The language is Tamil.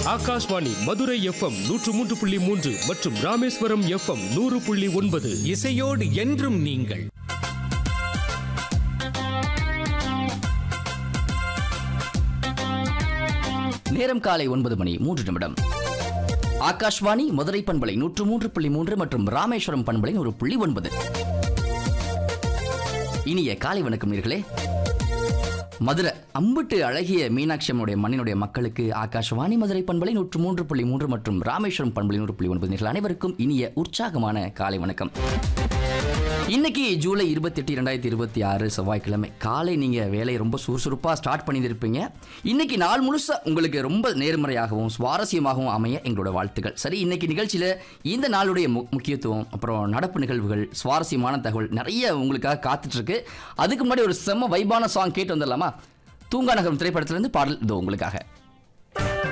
ஆகாஷ்வாணி மதுரை எஃப்எம் நூற்று மூன்று புள்ளி மூன்று மற்றும் ராமேஸ்வரம் எஃப்எம் நூறு புள்ளி ஒன்பது இசையோடு என்றும் நீங்கள் நேரம் காலை ஒன்பது மணி மூன்று நிமிடம் ஆகாஷ்வாணி மதுரை பண்பலை நூற்று மூன்று புள்ளி மூன்று மற்றும் ராமேஸ்வரம் பண்பலை ஒரு புள்ளி ஒன்பது இனிய காலை வணக்கம் நேர்களே மதுரை அம்புட்டு அழகிய மீனாட்சி அம்மனுடைய மண்ணினுடைய மக்களுக்கு ஆகாஷ்வாணி மதுரை பண்பலை நூற்று மூன்று புள்ளி மூன்று மற்றும் ராமேஸ்வரம் பண்பலை நூறு புள்ளி ஒன்பது நேர்கள் அனைவருக்கும் இனிய உற்சாகமான காலை வணக்கம் இன்னைக்கு ஜூலை இருபத்தி எட்டு இரண்டாயிரத்தி இருபத்தி ஆறு செவ்வாய்க்கிழமை காலை நீங்க வேலையை ரொம்ப சுறுசுறுப்பாக ஸ்டார்ட் பண்ணியிருப்பீங்க இன்னைக்கு நாள் முழுசா உங்களுக்கு ரொம்ப நேர்மறையாகவும் சுவாரஸ்யமாகவும் அமைய எங்களோட வாழ்த்துக்கள் சரி இன்னைக்கு நிகழ்ச்சியில இந்த நாளுடைய மு- முக்கியத்துவம் அப்புறம் நடப்பு நிகழ்வுகள் சுவாரஸ்யமான தகவல் நிறைய உங்களுக்காக காத்துட்டு இருக்கு அதுக்கு முன்னாடி ஒரு செம்ம வைபான சாங் கேட்டு வந்துடலாமா தூங்கா நகரம் திரைப்படத்திலிருந்து பாடல் இதோ உங்களுக்காக